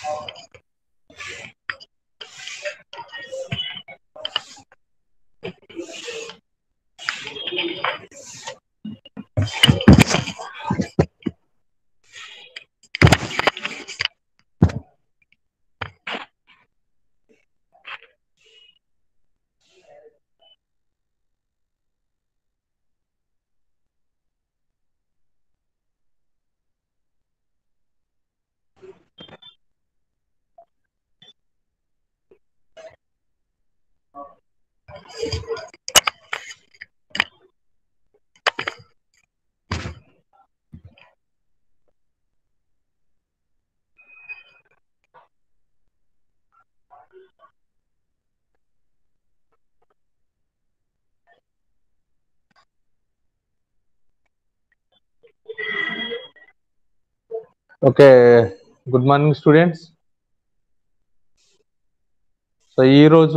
Okay good morning students so ఈరోజు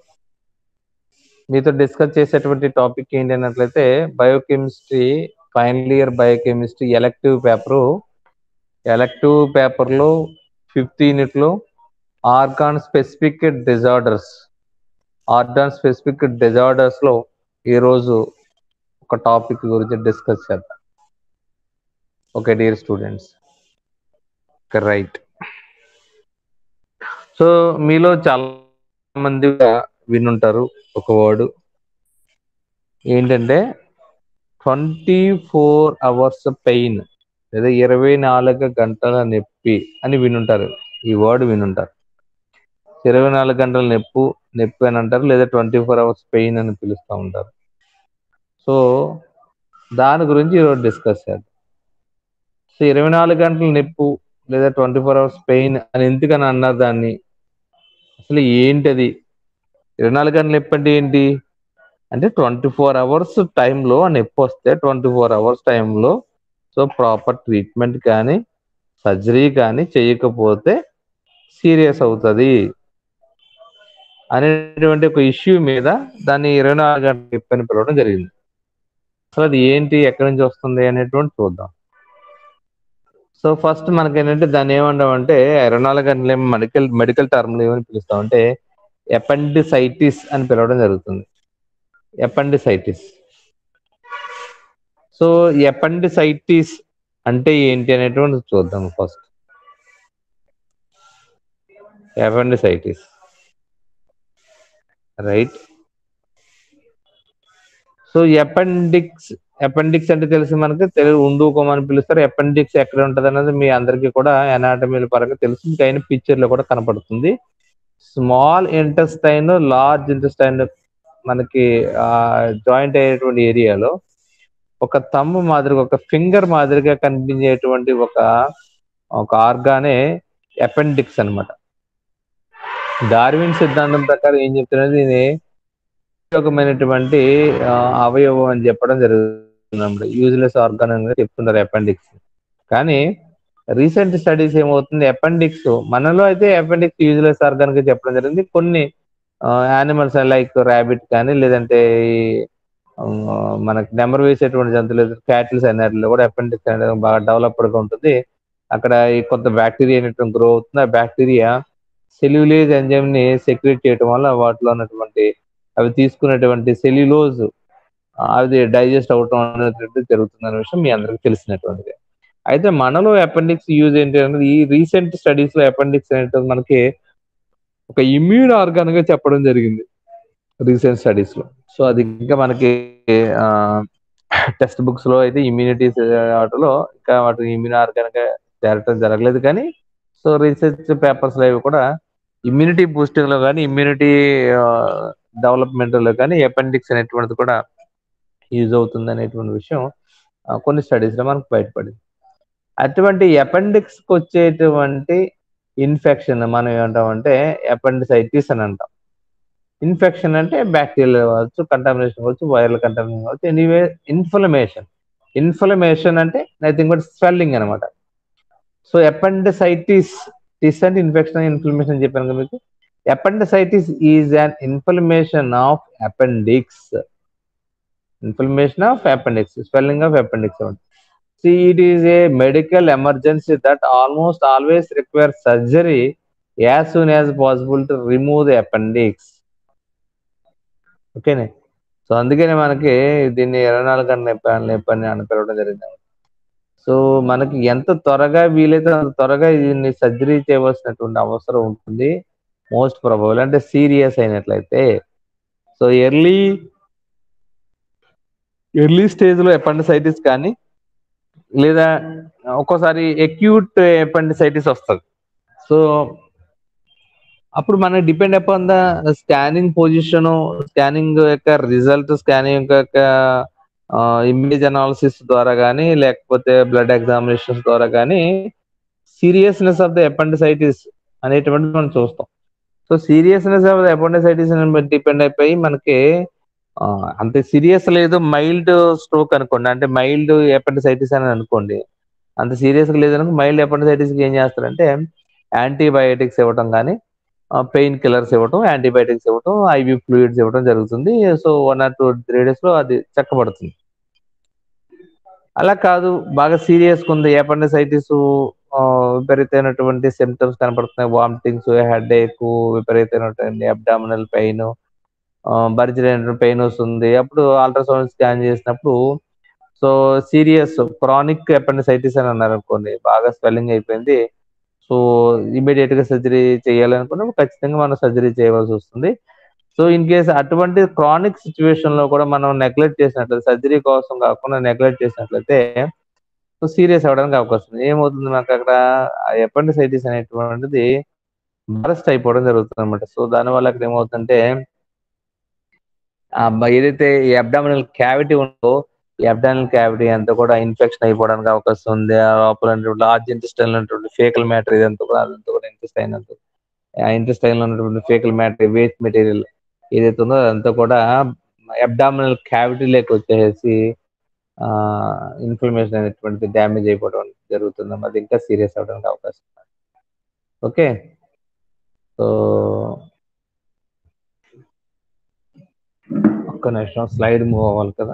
మీతో discuss చేసేటువంటి టాపిక్ ఏంటి అన్నట్లయితే biochemistry final year biochemistry elective paper elective పేపర్లో ఫిఫ్త్ యూనిట్లో organ specific disorders organ specific డిజార్డర్స్లో ఈరోజు ఒక టాపిక్ గురించి డిస్కస్ చేద్దాం okay dear students right so మీలో చాలా మంది వినుంటారు ఒక వర్డ్ ఏంటంటే ట్వంటీ ఫోర్ అవర్స్ పెయిన్ లేదా ఇరవై నాలుగు గంటల నొప్పి అని వినుంటారు ఈ వర్డ్ వినుంటారు ఇరవై నాలుగు గంటల నొప్పు నొప్పి అని అంటారు లేదా ట్వంటీ ఫోర్ అవర్స్ పెయిన్ అని పిలుస్తూ ఉంటారు సో దాని గురించి ఈరోజు డిస్కస్ చేద్దాం సో ఇరవై నాలుగు గంటల నొప్పు లేదా ట్వంటీ ఫోర్ అవర్స్ పెయిన్ అని ఎందుకని అన్నారు దాన్ని అసలు ఏంటది ఇరవై నాలుగు గంటల నొప్పి అంటే ఏంటి అంటే ట్వంటీ ఫోర్ అవర్స్ టైంలో నొప్పి వస్తే ట్వంటీ ఫోర్ అవర్స్ టైంలో సో ప్రాపర్ ట్రీట్మెంట్ కానీ సర్జరీ కానీ చేయకపోతే సీరియస్ అవుతుంది అనేటువంటి ఒక ఇష్యూ మీద దాన్ని ఇరవై నాలుగు గంటల నొప్పి అని పిలవడం జరిగింది అసలు అది ఏంటి ఎక్కడి నుంచి వస్తుంది అనేటువంటి చూద్దాం సో ఫస్ట్ మనకి ఏంటంటే దాన్ని ఏమంటామంటే ఇరవై నాలుగు గంటలు మెడికల్ మెడికల్ టర్మ్లు ఏమని పిలుస్తామంటే ఎపెండిసైటిస్ అని పిలవడం జరుగుతుంది ఎపెండిసైటిస్ సో ఎపెండిసైటిస్ అంటే ఏంటి అనేటువంటి చూద్దాం first appendicitis right so appendix appendix అంటే తెలిసి మనకి తెలుగు ఉండుకోమ అని పిలుస్తారు అపెండిక్స్ ఎక్కడ ఉంటుంది అనేది మీ అందరికీ కూడా ఎనాటమీల పరంగా తెలుసు మీకు అయిన పిక్చర్ లో కూడా కనపడుతుంది స్మాల్ ఇంటెస్టైన్ లార్జ్ ఇంటెస్టైన్ మనకి జాయింట్ అయ్యేటువంటి ఏరియాలో ఒక తమ్ము మాదిరిగా ఒక ఫింగర్ మాదిరిగా కనిపించేటువంటి ఒక ఒక ఆర్గానే అపెండిక్స్ అనమాట డార్విన్ సిద్ధాంతం ప్రకారం ఏం చెప్తున్నది దీని ఉపయోగమైనటువంటి అవయవం అని చెప్పడం జరుగుతుంది యూజ్లెస్ ఆర్గాన్ అని చెప్తున్నారు అపెండిక్స్ కానీ రీసెంట్ స్టడీస్ ఏమవుతుంది అపెండిక్స్ మనలో అయితే అపెండిక్స్ యూజ్లెస్ ఆర్గాన్ గా చెప్పడం జరిగింది కొన్ని యానిమల్స్ లైక్ ర్యాబిట్ కానీ లేదంటే మనకి నెంబర్ వేసేటువంటి జంతువులు క్యాటిల్స్ అనేటిలో కూడా అపెండిక్స్ అనేది బాగా డెవలప్డ్ గా ఉంటుంది అక్కడ ఈ కొత్త బ్యాక్టీరియా అనేటువంటి గ్రో అవుతుంది ఆ బ్యాక్టీరియా సెల్యులేజ్ ఎంజైమ్ ని సెక్రెట్ చేయడం వల్ల వాటిలో ఉన్నటువంటి అవి తీసుకున్నటువంటి సెల్యులోజ్ అది డైజెస్ట్ అవటం అనేది జరుగుతుంది అనే విషయం మీ అందరికి తెలిసినటువంటిది అయితే మనలో అపెండిక్స్ యూజ్ ఏంటి అనేది ఈ రీసెంట్ స్టడీస్ లో అపెండిక్స్ అనేది మనకి ఒక ఇమ్యూన్ ఆర్గాన్ గా చెప్పడం జరిగింది రీసెంట్ స్టడీస్ లో సో అది ఇంకా మనకి టెక్స్ట్ బుక్స్ లో అయితే ఇమ్యూనిటీ వాటిలో ఇంకా వాటి ఇమ్యూన్ ఆర్గాన్ గా చేరటం జరగలేదు కానీ సో రీసెర్చ్ పేపర్స్ లో కూడా ఇమ్యూనిటీ బూస్టింగ్ లో కానీ ఇమ్యూనిటీ డెవలప్మెంట్ లో కానీ అపెండిక్స్ అనేటువంటిది కూడా యూజ్ అవుతుంది అనేటువంటి విషయం కొన్ని స్టడీస్ లో మనకు బయటపడింది అటువంటి అపెండిక్స్ కి వచ్చేటువంటి ఇన్ఫెక్షన్ మనం ఏమంటామంటే అపెండిసైటిస్ అని అంటాం ఇన్ఫెక్షన్ అంటే బ్యాక్టీరియల్ కావచ్చు కంటామినేషన్ కావచ్చు వైరల్ కంటామినేషన్ కావచ్చు ఎనీవే ఇన్ఫ్లమేషన్ ఇన్ఫ్లమేషన్ అంటే నథింగ్ బట్ స్వెల్లింగ్ అనమాట సో అపెండిసైటిస్ టిస్ అంటే ఇన్ఫెక్షన్ ఇన్ఫ్లమేషన్ చెప్పాను కదా మీకు appendicitis is an inflammation of appendix inflammation of appendix swelling of appendix See, it is a medical emergency that almost always requires surgery as soon as possible to remove the appendix. ఓకేనే so అందుకనే మనకి దీన్ని ఇరవై నాలుగు గంటల నొప్పి నొప్పి అని పిలవడం జరిగింది సో మనకి ఎంత త్వరగా వీలైతే అంత త్వరగా దీన్ని సర్జరీ చేయవలసినటువంటి అవసరం ఉంటుంది మోస్ట్ ప్రాబబుల్ అంటే సీరియస్ అయినట్లయితే సో ఎర్లీ ఎర్లీ స్టేజ్లో ఎపెండిసైటిస్ కానీ లేదా ఒక్కోసారి ఎక్యూట్ ఎపెండిసైటిస్ వస్తుంది సో అప్పుడు మనం depend upon the scanning position scanning యొక్క రిజల్ట్ స్కానింగ్ యొక్క ఇమేజ్ అనాలిసిస్ ద్వారా కానీ లేకపోతే బ్లడ్ ఎగ్జామినేషన్స్ ద్వారా కానీ సీరియస్నెస్ ఆఫ్ ద ఎపెండిసైటిస్ అనేటువంటిది మనం చూస్తాం so seriousness of the appendicitis depend అయిపోయి మనకి ఆ, అంత సీరియస్ లేదు మైల్డ్ స్ట్రోక్ అనుకోండి అంటే మైల్డ్ ఎపెండిసైటిస్ అని అనుకోండి అంత సీరియస్ లేదు అనుకో మైల్డ్ ఎపెండిసైటిస్ ఏం చేస్తారంటే యాంటీబయాటిక్స్ ఇవ్వటం కానీ పెయిన్ కిల్లర్స్ ఇవ్వటం యాంటీబయాటిక్స్ ఇవ్వటం ఐవి ఫ్లూయిడ్స్ ఇవ్వటం జరుగుతుంది so one or two three days లో అది చక్కబడుతుంది అలా కాదు బాగా సీరియస్ ఉంది ఎపెండిసైటిస్ విపరీతమైనటువంటి సిమ్టమ్స్ కనపడుతున్నాయి వామిటింగ్స్ హెడ్ ఏక్ విపరీతమైనటువంటి అబ్డామినల్ పెయిన్ భరించలేని పెయిన్ వస్తుంది అప్పుడు అల్ట్రాసౌండ్ స్కాన్ చేసినప్పుడు సో సీరియస్ క్రానిక్ ఎపెండిసైటిస్ అని అన్నారు అనుకోండి బాగా స్వెల్లింగ్ అయిపోయింది సో ఇమీడియట్ గా సర్జరీ చేయాలనుకున్నప్పుడు ఖచ్చితంగా మనం సర్జరీ చేయవలసి వస్తుంది సో ఇన్ కేస్ అటువంటి క్రానిక్ సిచ్యువేషన్ లో కూడా మనం నెగ్లెక్ట్ చేసినట్లయితే సర్జరీ కోసం కాకుండా నెగ్లెక్ట్ చేసినట్లయితే సో సీరియస్ అవ్వడానికి అవకాశం ఉంది ఏమవుతుంది మనకు అక్కడ ఎపెండిసైటిస్ అనేటువంటిది బరస్ట్ అయిపోవడం జరుగుతుంది అనమాట సో దానివల్ల అక్కడ ఏమవుతుందంటే ఆ బ- ఏదైతే ఈ అబ్డామినల్ క్యావిటీ ఉందో ఈ అబ్డామినల్ క్యావిటీ అంతా కూడా ఇన్ఫెక్షన్ అయిపోవడానికి అవకాశం ఉంది ఆ లోపల లార్జ్ ఇంటెస్టైన్ ఉన్నటువంటి ఫేకల్ మ్యాటర్ ఇదంతా కూడా అదంతా కూడా ఇంటెస్టైన్ అంతా ఆ ఇంటెస్టైన్ లో ఉన్నటువంటి ఫేకల్ మ్యాటర్ వేస్ట్ మెటీరియల్ ఏదైతే ఉందో అదంతా కూడా అబ్డామినల్ క్యావిటీ లేక వచ్చేసి ఆ ఇన్ఫ్లమేషన్ అనేటువంటిది డ్యామేజ్ అయిపోవడం జరుగుతుంది అది ఇంకా సీరియస్ అవడానికి అవకాశం ఉంది ఓకే సో ఒక్క నిమిషం స్లైడ్ మూవ్ అవ్వాలి కదా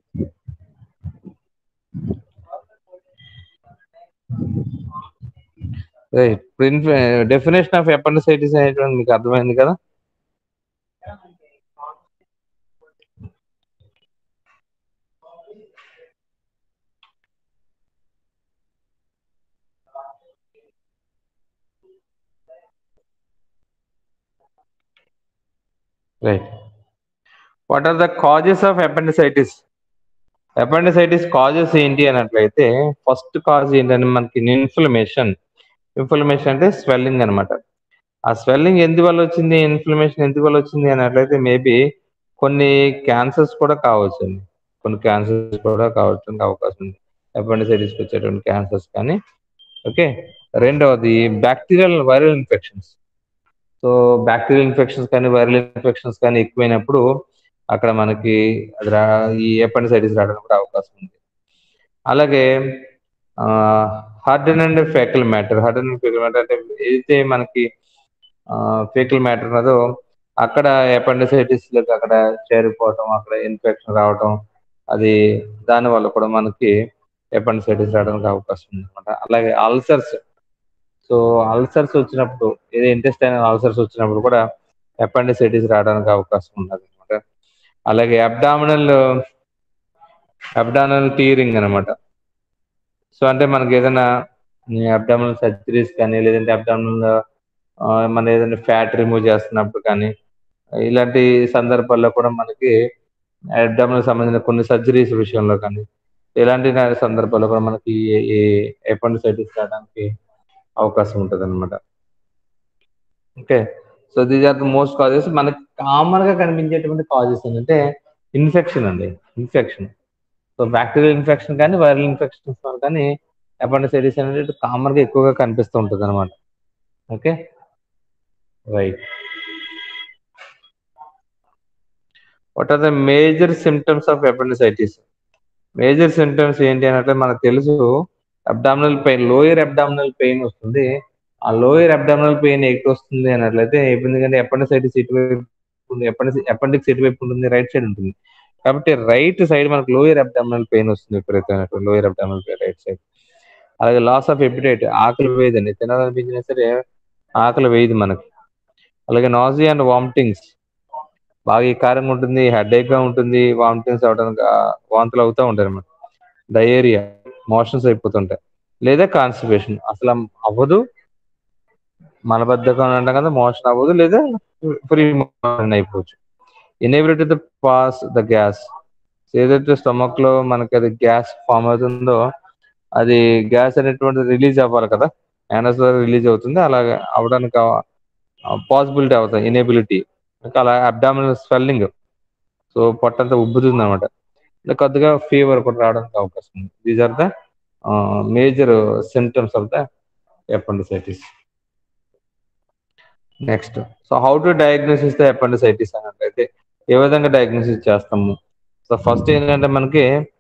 డెఫినేషన్ ఆఫ్ ఎపెండిసైటిస్ అనేటువంటి మీకు అర్థమైంది కదా right what are the causes of appendicitis appendicitis causes ఏంటి అన్నట్లయితే ఫస్ట్ కాజ్ ఏంటంటే మనకి ఇన్ఫ్లమేషన్ ఇన్ఫ్లమేషన్ అంటే స్వెల్లింగ్ అన్నమాట ఆ స్వెల్లింగ్ ఎందువల్ల వచ్చింది ఇన్ఫ్లమేషన్ ఎందువల్ల వచ్చింది అన్నట్లయితే మేబీ కొన్ని క్యాన్సర్స్ కూడా కావచ్చు అండి కొన్ని క్యాన్సర్స్ కూడా కావడానికి అవకాశం ఉంది ఎపెండిసైటిస్కి వచ్చేటువంటి క్యాన్సర్స్ కానీ ఓకే రెండవది bacterial viral infections so bacterial infections కానీ వైరల్ ఇన్ఫెక్షన్స్ కానీ ఎక్కువైనప్పుడు అక్కడ మనకి అది రా ఈ ఎపెండిసైటిస్ రావడానికి కూడా అవకాశం ఉంది అలాగే harden and faecal matter harden and faecal matter అంటే ఏదైతే మనకి ఫేకల్ మ్యాటర్ ఉన్నదో అక్కడ ఎపెండిసైటిస్ అక్కడ చేరిపోవటం అక్కడ ఇన్ఫెక్షన్ రావటం అది దాని వల్ల కూడా మనకి ఎపెండిసైటిస్ రావడానికి అవకాశం ఉంది అనమాట అలాగే అల్సర్స్ సో అల్సర్స్ వచ్చినప్పుడు ఏదో ఇంటెస్టైనల్ అల్సర్స్ వచ్చినప్పుడు కూడా ఎపెండిసైటిస్ రావడానికి అవకాశం ఉన్నది అనమాట అలాగే అబ్డామినల్ అబ్డామినల్ టీరింగ్ అనమాట సో అంటే మనకి ఏదైనా అబ్డామినల్ సర్జరీస్ కానీ లేదంటే అబ్డామినల్ మన ఏదైనా ఫ్యాట్ రిమూవ్ చేస్తున్నప్పుడు కానీ ఇలాంటి సందర్భాల్లో కూడా మనకి అబ్డామినల్ సంబంధించిన కొన్ని సర్జరీస్ విషయంలో కానీ ఇలాంటి సందర్భాల్లో కూడా మనకి ఈ ఎపెండిసైటిస్ రావడానికి అవకాశం ఉంటుంది అనమాట okay so these are the most causes మనకి కామన్ గా కనిపించేటువంటి కాజెస్ ఏంటంటే ఇన్ఫెక్షన్ అండి ఇన్ఫెక్షన్ సో బ్యాక్టీరియల్ ఇన్ఫెక్షన్ కానీ వైరల్ ఇన్ఫెక్షన్స్ కానీ అపెండిసైటిస్ అనేది కామన్ గా ఎక్కువగా కనిపిస్తూ ఉంటుంది అనమాట okay right what are the major symptoms of appendicitis major symptoms ఏంటి అంటే మనకు తెలుసు abdominal pain lower abdominal pain వస్తుంది ఆ లోయర్ అబ్డామినల్ పెయిన్ ఎక్కడ వస్తుంది అన్నట్లయితే ఎందుకంటే ఎపెండిసైటిస్ ఇటువైపు ఎపెండిక్స్ ఎటువైపు ఉంటుంది రైట్ సైడ్ ఉంటుంది కాబట్టి రైట్ సైడ్ మనకు లోయర్ అబ్డామినల్ పెయిన్ వస్తుంది విపరీతమైన lower abdominal pain right side అలాగే లాస్ ఆఫ్ ఎపిటైట్ ఆకలి వేయదండి తినాలనిపించినా సరే ఆకలి వేయదు మనకి అలాగే నాజీ అండ్ వామిటింగ్స్ బాగా ఈ కారంగా ఉంటుంది హెడేక్ గా ఉంటుంది వామిటింగ్స్ అవడానికి ఆ, వాంతులు అవుతూ ఉంటాయి అన్నమాట డయేరియా మోషన్స్ అయిపోతుంటాయి లేదా కాన్స్టిపేషన్ అసలు అవ్వదు మలబద్ధకం అంటాం కదా మోషన్ అవ్వదు లేదా ఫ్రీ మోషన్ అయిపోవచ్చు inability the pass the gas ఏదైతే స్టమక్ లో మనకి అది గ్యాస్ ఫామ్ అవుతుందో అది గ్యాస్ అనేటువంటిది రిలీజ్ అవ్వాలి కదా యానస్ ద్వారా రిలీజ్ అవుతుంది అలాగే అవడానికి పాసిబిలిటీ అవుతుంది ఎనేబిలిటీ ఇంకా అలా అబ్డామినల్ స్వెల్లింగ్ సో పొట్టంతా ఉబ్బుతుంది అనమాట కొద్దిగా ఫీవర్ కూడా రావడానికి అవకాశం ఉంది these are the major symptoms of the appendicitis next so how to diagnosis the appendicitis అన్నట్లయితే ఏ విధంగా డయాగ్నోసిస్ చేస్తాము సో ఫస్ట్ ఏంటంటే మనకి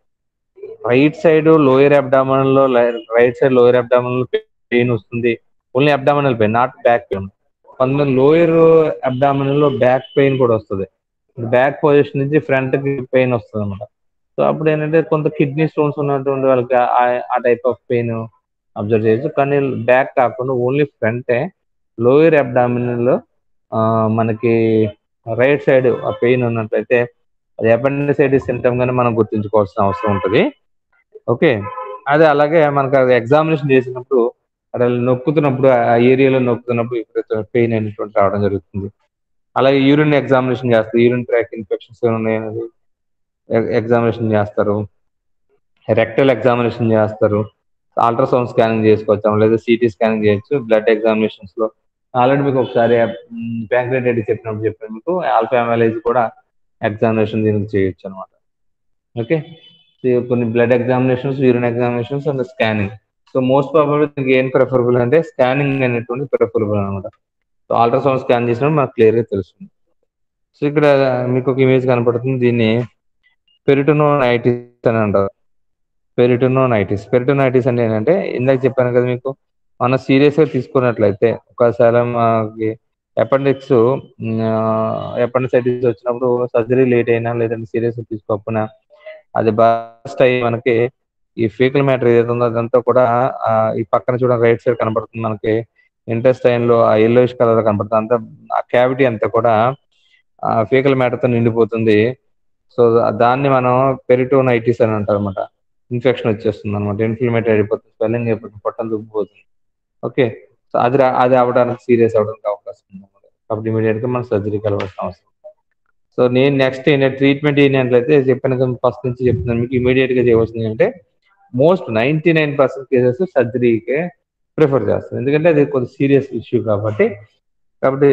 రైట్ సైడ్ లోయర్ అబ్డామన్ లో right side lower abdomen pain వస్తుంది only abdominal pain not back pain కొంతమంది lower abdomen లో బ్యాక్ పెయిన్ కూడా వస్తుంది బ్యాక్ పొజిషన్ నుంచి ఫ్రంట్ కి పెయిన్ వస్తుంది అనమాట సో అప్పుడు ఏంటంటే కొంత కిడ్నీ స్టోన్స్ ఉన్నటువంటి వాళ్ళకి ఆ- ఆ టైప్ ఆఫ్ పెయిన్ అబ్జర్వ్ చేయొచ్చు కానీ బ్యాక్ కాకుండా ఓన్లీ ఫ్రంటే లోయర్ అబ్డామినల్ మనకి రైట్ సైడ్ ఆ పెయిన్ ఉన్నట్లయితే అది అపెండిసైటిస్ సిమ్టమ్ గానే మనం గుర్తుంచుకోవాల్సిన అవసరం ఉంటుంది ఓకే అదే అలాగే మనకు అది ఎగ్జామినేషన్ చేసినప్పుడు అక్కడ నొక్కుతున్నప్పుడు ఆ ఏరియాలో నొక్కుతున్నప్పుడు విపరీత పెయిన్ అనేటువంటి రావడం జరుగుతుంది అలాగే యూరిన్ ఎగ్జామినేషన్ చేస్తారు యూరిన్ ట్రాక్ ఇన్ఫెక్షన్స్ ఉన్నాయనేది ఎగ్జామినేషన్ చేస్తారు రెక్టల్ ఎగ్జామినేషన్ చేస్తారు అల్ట్రాసౌండ్ స్కానింగ్ చేసుకోవచ్చు లేదా సిటీ స్కానింగ్ చేయొచ్చు బ్లడ్ ఎగ్జామినేషన్స్ లో ఆల్రెడీ మీకు ఒకసారి ప్యాంక్రేటైటిస్ చెప్పినప్పుడు చెప్పాను మీకు ఆల్ఫా ఎమ్ఎల్ఏజ్ కూడా ఎగ్జామినేషన్ దీనికి చేయొచ్చు అనమాట ఓకే కొన్ని blood examinations urine examinations and scanning so most probable దీనికి ఏం ప్రిఫరబుల్ అంటే స్కానింగ్ అనేటువంటి ప్రిఫరబుల్ అనమాట సో అల్ట్రాసౌండ్ స్కాన్ చేసినప్పుడు మనకు క్లియర్ గా తెలుస్తుంది సో ఇక్కడ మీకు ఒక ఇమేజ్ కనపడుతుంది దీన్ని పెరిటోనోనైటిస్ అని అంటారు పెరిటోనోనైటిస్ పెరిటోనైటిస్ అంటే ఏంటంటే ఇందాక చెప్పాను కదా మీకు మనం సీరియస్ గా తీసుకున్నట్లయితే ఒకసారి మనకి అపెండిక్స్ అపెండిసైటిస్ వచ్చినప్పుడు సర్జరీ లేట్ అయినా లేదంటే సీరియస్ గా తీసుకోకపోయినా అది బస్ట్ అయ్యి మనకి ఈ ఫీకల్ మ్యాటర్ ఏదైతే ఉందో అదంతా కూడా ఆ, ఈ పక్కన చూడండి రైట్ సైడ్ కనబడుతుంది మనకి ఇంటెస్టైన్ లో ఆ ఎల్లోయిష్ కలర్ కనబడుతుంది అంతా ఆ క్యావిటీ అంతా కూడా ఆ ఫీకల్ మ్యాటర్ తో నిండిపోతుంది సో దాన్ని మనం పెరిటోనైటిస్ అని అంటారు అనమాట ఇన్ఫెక్షన్ వచ్చేస్తుంది అనమాట ఇన్ఫ్లమేటరీ అయిపోతుంది స్వెల్లింగ్ అయిపోతుంది పొట్టం దుబ్బిపోతుంది ఓకే సో అది రా- అది అవడానికి సీరియస్ అవడానికి అవకాశం ఉంది అన్నమాట. కాబట్టి ఇమీడియట్ గా మనం సర్జరీ కలవాల్సిన అవసరం సో నేను నెక్స్ట్ ఏంటంటే ట్రీట్మెంట్ ఏంటంటే చెప్పాను కదా ఫస్ట్ నుంచి చెప్తున్నాను మీకు ఇమీడియట్ గా చేయవలసింది అంటే most ninety nine percent cases సర్జరీకే ప్రిఫర్ చేస్తాను ఎందుకంటే అది కొంచెం సీరియస్ ఇష్యూ కాబట్టి కాబట్టి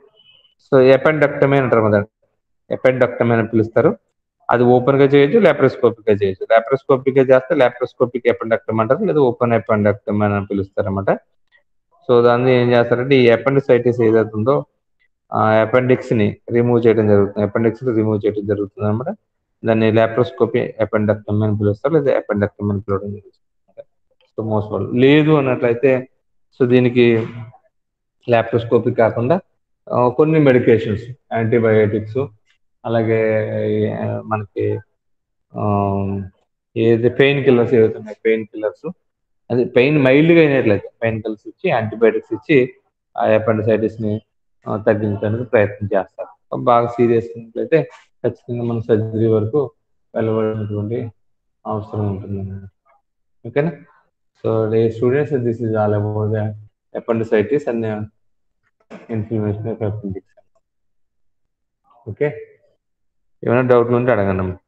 సో ఎపెండక్టమీ అంటారు కదా ఎపెండక్టమీ అని పిలుస్తారు అది ఓపెన్ గా చేయొచ్చు లాప్రోస్కోపిక్ గా చేయొచ్చు లాప్రోస్కోపిక్ గా చేస్తే లాప్రోస్కోపిక్ ఎపెండక్టమ్ అంటారు లేదా ఓపెన్ ఎపెండక్టమ్ అని పిలుస్తారు అనమాట సో దాన్ని ఏం చేస్తారంటే ఈ ఎపెండిసైటిస్ ఏదైతే ఉందో ఆ అపెండిక్స్ ని రిమూవ్ చేయడం జరుగుతుంది అపెండిక్స్ ని రిమూవ్ చేయడం జరుగుతుంది అనమాట దాన్ని లాప్రోస్కోపీ ఎపెండక్టమ్ అని పిలుస్తారు లేదా ఎపెండక్టమ్ అని పిలవడం జరుగుతుంది సో మోస్ట్ వాళ్ళు లేదు అన్నట్లయితే సో దీనికి లాప్రోస్కోపీ కాకుండా ఆ, కొన్ని మెడికేషన్స్ యాంటీబయోటిక్స్ అలాగే ఆ, మనకి ఆ, ఏది పెయిన్ కిల్లర్స్ ఏవైతే ఉన్నాయి పెయిన్ కిల్లర్స్ అది పెయిన్ మైల్డ్గా అయినట్లయితే పెయిన్ కిల్లర్స్ ఇచ్చి యాంటీబయాటిక్స్ ఇచ్చి ఆ appendicitis ని ఆ, తగ్గించడానికి ప్రయత్నం చేస్తారు బాగా సీరియస్ అయినట్లయితే ఖచ్చితంగా మనం సర్జరీ వరకు వెళ్ళవలసినటువంటి అవసరం ఉంటుంది ఓకేనా so dear students this is all about the appendicitis and inflammation of appendix okay ఏమైనా డౌట్లు ఉంటే అడగండి